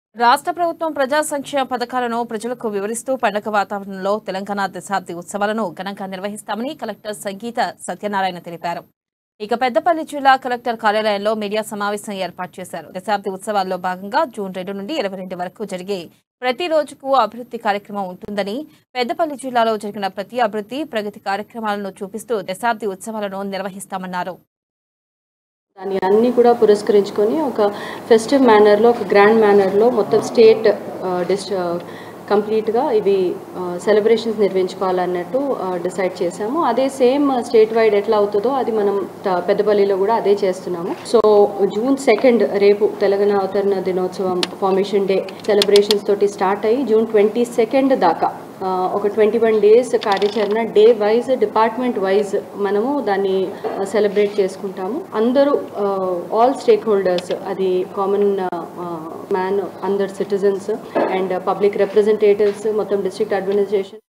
రాష్ట్ర ప్రభుత్వం ప్రజా సంక్షేమ పథకాలను ప్రజలకు వివరిస్తూ పండగ వాతావరణంలో తెలంగాణ దశాబ్ది ఉత్సవాలను ఘనంగా నిర్వహిస్తామని కలెక్టర్ సంగీత సత్యనారాయణ తెలిపారు ఇక పెద్దపల్లి జిల్లా కలెక్టర్ కార్యాలయంలో మీడియా సమావేశం ఏర్పాటు చేశారు దశాబ్ది ఉత్సవాల్లో భాగంగా జూన్ రెండు నుండి ఇరవై రెండు వరకు జరిగే ప్రతి రోజుకు అభివృద్ధి కార్యక్రమం ఉంటుందని పెద్దపల్లి జిల్లాలో జరిగిన ప్రతి అభివృద్ధి ప్రగతి కార్యక్రమాలను చూపిస్తూ దశాబ్ది ఉత్సవాలను నిర్వహిస్తామన్నారు దాన్ని అన్నీ కూడా పురస్కరించుకొని ఒక ఫెస్టివ్ మేనర్లో ఒక గ్రాండ్ మేనర్లో మొత్తం స్టేట్ డిస్ కంప్లీట్గా ఇవి సెలబ్రేషన్స్ నిర్వహించుకోవాలన్నట్టు డిసైడ్ చేశాము అదే సేమ్ స్టేట్ వైడ్ ఎట్లా అవుతుందో అది మనం త- పెద్దపల్లిలో కూడా అదే చేస్తున్నాము సో జూన్ సెకండ్ రేపు తెలంగాణ అవతరణ దినోత్సవం ఫార్మేషన్ డే సెలబ్రేషన్స్ తోటి స్టార్ట్ అయ్యి జూన్ ట్వంటీ సెకండ్ దాకా ఆ, ఒక ట్వంటీ వన్ డేస్ కార్యాచరణ డే వైజ్ డిపార్ట్మెంట్ వైజ్ మనము దాన్ని సెలబ్రేట్ చేసుకుంటాము అందరూ ఆల్ స్టేక్ హోల్డర్స్ అది కామన్ మ్యాన్ అందరు సిటిజన్స్ అండ్ పబ్లిక్ రిప్రజెంటేటివ్స్ మొత్తం డిస్ట్రిక్ట్ అడ్మినిస్ట్రేషన్